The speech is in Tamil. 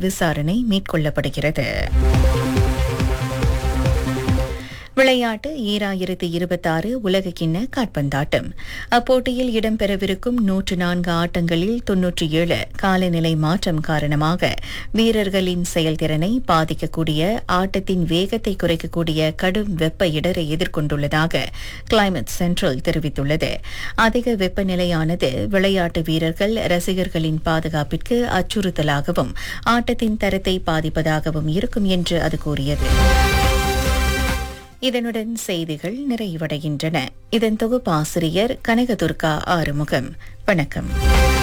விசாரணை மேற்கொள்ளப்படுகிறது விளையாட்டு ஈராயிரத்தி இருபத்தாறு உலகக்கிண்ண காற்பந்தாட்டம் அப்போட்டியில் இடம்பெறவிருக்கும் நூற்று நான்கு ஆட்டங்களில் தொன்னூற்றி ஏழு காலநிலை மாற்றம் காரணமாக வீரர்களின் செயல்திறனை பாதிக்கக்கூடிய ஆட்டத்தின் வேகத்தை குறைக்கக்கூடிய கடும் வெப்ப இடரை எதிர்கொண்டுள்ளதாக கிளைமேட் சென்ட்ரல் தெரிவித்துள்ளது அதிக வெப்பநிலையானது விளையாட்டு வீரர்கள் ரசிகர்களின் பாதுகாப்பிற்கு அச்சுறுத்தலாகவும் ஆட்டத்தின் தரத்தை பாதிப்பதாகவும் இருக்கும் என்று அது கூறியது இதனுடன் செய்திகள் நிறைவடைகின்றன இதன் தொகுப்பாசிரியர் கனகதுர்கா ஆறுமுகம் வணக்கம்